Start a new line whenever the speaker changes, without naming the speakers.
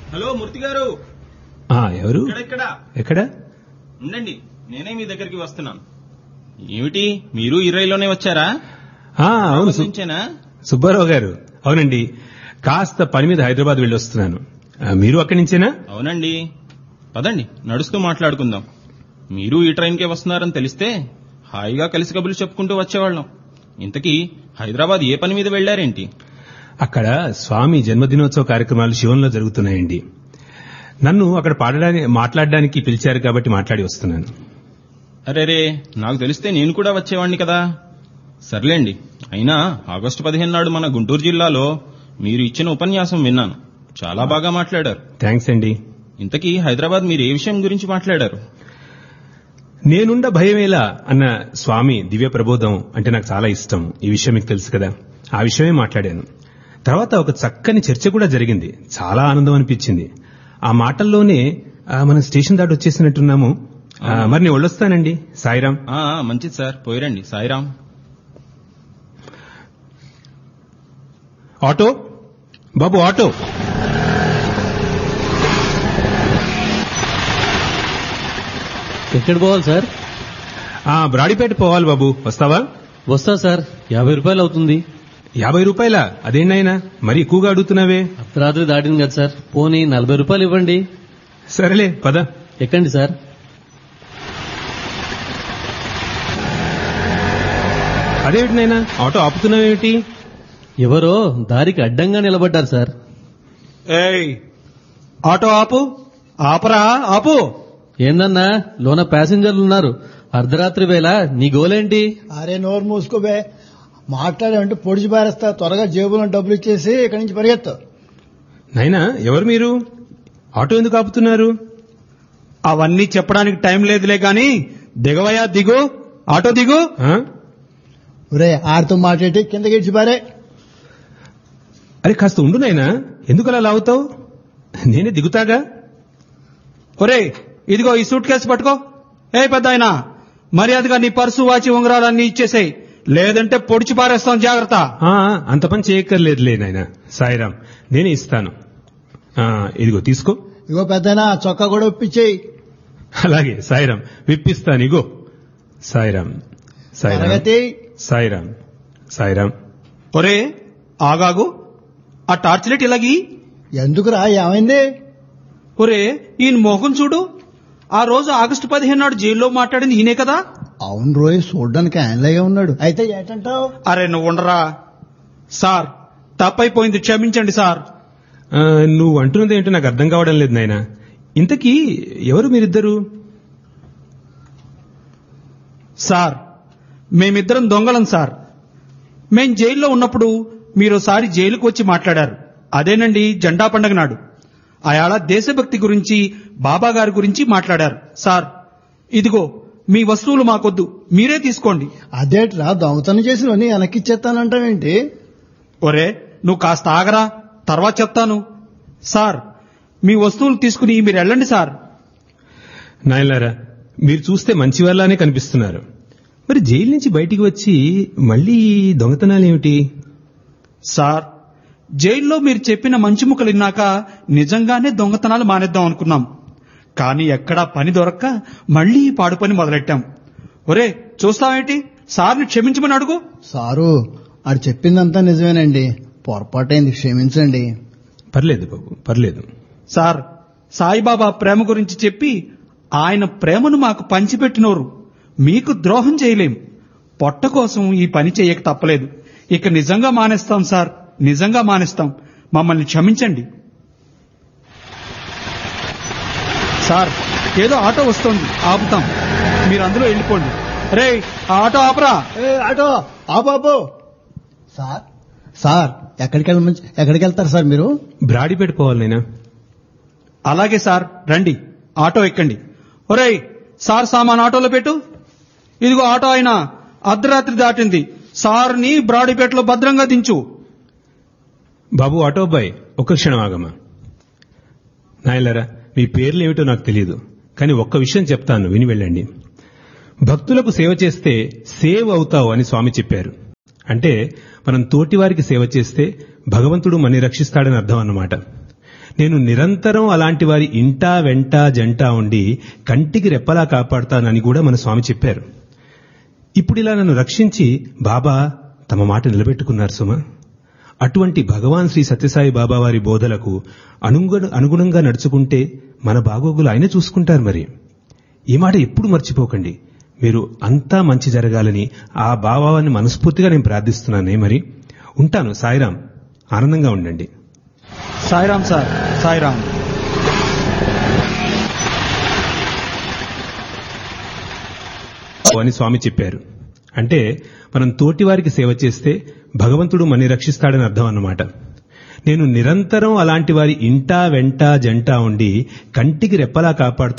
Hello మూర్తి గారు
ఆ, ఎవరు
ఇక్కడ ఇక్కడ
ఎక్కడ
ఉండండి నేనే మీ దగ్గరికి వస్తున్నాను ఏమిటి మీరు ఈ రైల్లోనే వచ్చారా
ఆ, అవును సు-
నుంచేనా
సుబ్బారావు గారు అవునండి కాస్త పని మీద హైదరాబాద్ వెళ్ళి వస్తున్నాను ఆ, మీరు అక్కడి నుంచేనా
అవునండి పదండి నడుస్తూ మాట్లాడుకుందాం మీరు ఈ ట్రైన్కే వస్తున్నారని తెలిస్తే హాయిగా కలిసి కబుర్లు చెప్పుకుంటూ వచ్చేవాళ్ళం ఇంతకీ హైదరాబాద్ ఏ పని మీద వెళ్లారేంటి
అక్కడ స్వామి జన్మదినోత్సవ కార్యక్రమాలు శివంలో జరుగుతున్నాయండి నన్ను అక్కడ పాడడానికి మాట్లాడడానికి పిలిచారు కాబట్టి మాట్లాడి వస్తున్నాను
అరేరే నాకు తెలిస్తే నేను కూడా వచ్చేవాణ్ణి కదా సర్లేండి అయినా ఆగస్టు పదిహేను నాడు మన గుంటూరు జిల్లాలో మీరు ఇచ్చిన ఉపన్యాసం విన్నాను చాలా బాగా మాట్లాడారు
థ్యాంక్స్ అండి
ఇంతకీ హైదరాబాద్ మీరు ఏ విషయం గురించి మాట్లాడారు
నేనుండ భయమేలా అన్న స్వామి దివ్య ప్రబోధం అంటే నాకు చాలా ఇష్టం ఈ విషయం మీకు తెలుసు కదా ఆ విషయమే మాట్లాడాను తర్వాత ఒక చక్కని చర్చ కూడా జరిగింది చాలా ఆనందం అనిపించింది ఆ మాటల్లోనే ఆ, మనం స్టేషన్ దాటి వచ్చేసినట్టున్నాము ఆ, మరి నేను వెళ్ళొస్తానండి సాయిరాం
ఆ ఆ, మంచిది సార్ పోయిరండి సాయిరాం
ఆటో బాబు ఆటో
ఎక్కడ పోవాలి సార్
ఆ బ్రాడీపేట పోవాలి బాబు వస్తావా
వస్తా సార్ యాభై రూపాయలు అవుతుంది
యాభై రూపాయల అదేంటైనా మరి ఎక్కువగా అడుగుతున్నావే
అర్ధరాత్రి దాటింది కదా సార్ పోనీ నలభై రూపాయలు ఇవ్వండి
సరేలే పద
ఎక్కండి సార్
అదేమిటి నాయనా ఆటో ఆపుతున్నావేమిటి
ఎవరో దారికి అడ్డంగా నిలబడ్డారు సార్
ఏయ్ ఆటో ఆపు ఆపరా ఆపు
ఏందన్నా లోన ప్యాసింజర్లు ఉన్నారు అర్ధరాత్రి వేళ నీ గోలేంటి
అరే నోరు మూసుకోబే మాట్లాడామంటే పొడిచి పారేస్తా త్వరగా జేబులో డబ్బులు ఇచ్చేసి ఇక్కడి నుంచి పరిగెత్తు
నాయనా ఎవరు మీరు ఆటో ఎందుకు ఆపుతున్నారు
అవన్నీ చెప్పడానికి టైం లేదులే గాని దిగవయ్యా దిగు ఆటో దిగు
ఆ?
ఒరే ఆడితో మాట్లాడి కిందకి ఇచ్చి పారే
అరే కాస్త ఉండు నాయనా ఎందుకు అలా లాగుతావు నేనే దిగుతాగా
ఒరే ఇదిగో ఈ సూట్ కేసు పట్టుకో ఏ పెద్ద ఆయన మర్యాదగా నీ పర్సు వాచి ఉంగరాలన్నీ ఇచ్చేసేయ్ లేదంటే పొడిచి పారేస్తాం జాగ్రత్త
ఆ, అంత పని చేయక్కర్లేదులే నాయనా సాయిరాం నేనే ఇస్తాను ఆ, ఇదిగో తీసుకో
ఇగో పెద్దనా చొక్కా కూడా ఒప్పించేయి
అలాగే సాయిరాం విప్పిస్తాను ఇగో సాయిరాం సాయిరాం
తరగతి
సాయిరాం సాయిరాం
ఒరే ఆగాగు ఆ టార్చ్ లైట్ ఇలాగి
ఎందుకురా ఏమైంది
ఒరే ఈయన మోహన్ చూడు ఆ రోజు ఆగస్టు పదిహేను నాడు జైల్లో మాట్లాడింది ఈయనే కదా
అవును రోయ్ చూడ్డానికి ఆయనలాగే ఉన్నాడు అయితే ఏంటంటావు
అరే నువ్వు ఉండరా సార్ తప్పైపోయింది క్షమించండి సార్
ఆ, నువ్వు అంటున్నది ఏంటో నాకు అర్థం కావడం లేదు నాయనా ఇంతకీ ఎవరు మీరిద్దరు
సార్ మేమిద్దరం దొంగలం సార్ మేం జైల్లో ఉన్నప్పుడు మీరోసారి జైలుకు వచ్చి మాట్లాడారు అదేనండి జెండా పండగ నాడు అయాళ దేశభక్తి గురించి బాబా గారి గురించి మాట్లాడారు సార్ ఇదిగో మీ వస్తువులు మాకొద్దు మీరే తీసుకోండి
అదేట్రా దొంగతనం చేసినవని వెనక్కిచ్చేస్తానంటావేంటి
ఒరే నువ్వు కాస్త ఆగరా తర్వాత చెప్తాను సార్ మీ వస్తువులు తీసుకుని మీరు వెళ్ళండి సార్
నాయలారా మీరు చూస్తే మంచి వాళ్ళనే కనిపిస్తున్నారు మరి జైలు నుంచి బయటికి వచ్చి మళ్ళీ ఈ దొంగతనాలేమిటి
సార్ జైల్లో మీరు చెప్పిన మంచి ముక్కలు విన్నాక నిజంగానే దొంగతనాలు మానేద్దాం అనుకున్నాం కానీ ఎక్కడా పని దొరక్క మళ్ళీ ఈ పాడు పని మొదలెట్టాం ఒరే చూస్తావేంటి సార్ని క్షమించమని అడుగు
సారు ఆడు చెప్పిందంతా నిజమేనండి పొరపాటైంది క్షమించండి
పర్లేదు బాబు పర్లేదు
సార్ సాయిబాబా ప్రేమ గురించి చెప్పి ఆయన ప్రేమను మాకు పంచిపెట్టినోరు మీకు ద్రోహం చేయలేం పొట్ట కోసం ఈ పని చేయక తప్పలేదు ఇక నిజంగా మానేస్తాం సార్ నిజంగా మానేస్తాం మమ్మల్ని క్షమించండి సార్ ఏదో ఆటో వస్తోంది ఆపుతాం మీరు అందులో వెళ్ళిపోండి రే ఆ ఆటో ఆపరా
ఏ ఆటో ఆపాపు సార్ సార్ ఎక్కడికి వెళ్ళ ఎక్కడికి వెళ్తారు సార్ మీరు
బ్రాడీపేట పోవాలి నాయనా
అలాగే సార్ రండి ఆటో ఎక్కండి ఒరేయ్ సార్ సామాన్ ఆటోలో పెట్టు ఇదిగో ఆటో అయినా అర్ధరాత్రి దాటింది సార్ని బ్రాడీపేటలో భద్రంగా దించు
బాబు ఆటో అబ్బాయి ఒక్క క్షణం ఆగమ్మా నాయలరా మీ పేర్లు ఏమిటో నాకు తెలియదు కానీ ఒక్క విషయం చెప్తాను విని వెళ్ళండి భక్తులకు సేవ చేస్తే సేవ్ అవుతావు అని స్వామి చెప్పారు అంటే మనం తోటివారికి సేవ చేస్తే భగవంతుడు మన్ని రక్షిస్తాడని అర్థం అన్నమాట నేను నిరంతరం అలాంటి వారి ఇంటా వెంట జంట ఉండి కంటికి రెప్పలా కాపాడుతానని కూడా మన స్వామి చెప్పారు ఇప్పుడు ఇలా నన్ను రక్షించి బాబా తమ మాట నిలబెట్టుకున్నారు సుమ అటువంటి భగవాన్ శ్రీ సత్యసాయి బాబా వారి బోధలకు అనుగుణ అనుగుణంగా నడుచుకుంటే మన బాగోగులు ఆయన చూసుకుంటారు మరి ఈ మాట ఎప్పుడు మర్చిపోకండి మీరు అంతా మంచి జరగాలని ఆ బాబావాన్ని మనస్ఫూర్తిగా నేను ప్రార్థిస్తున్నానే మరి ఉంటాను సాయిరాం ఆనందంగా ఉండండి
సాయిరామ్ సార్ సాయిరామ్
అని స్వామి చెప్పారు అంటే మనం తోటి వారికి సేవ చేస్తే భగవంతుడు మన్ని రక్షిస్తాడని అర్థం అన్నమాట నేను నిరంతరం అలాంటి వారి ఇంటా వెంట జంట ఉండి కంటికి రెప్పలా కాపాడుతూ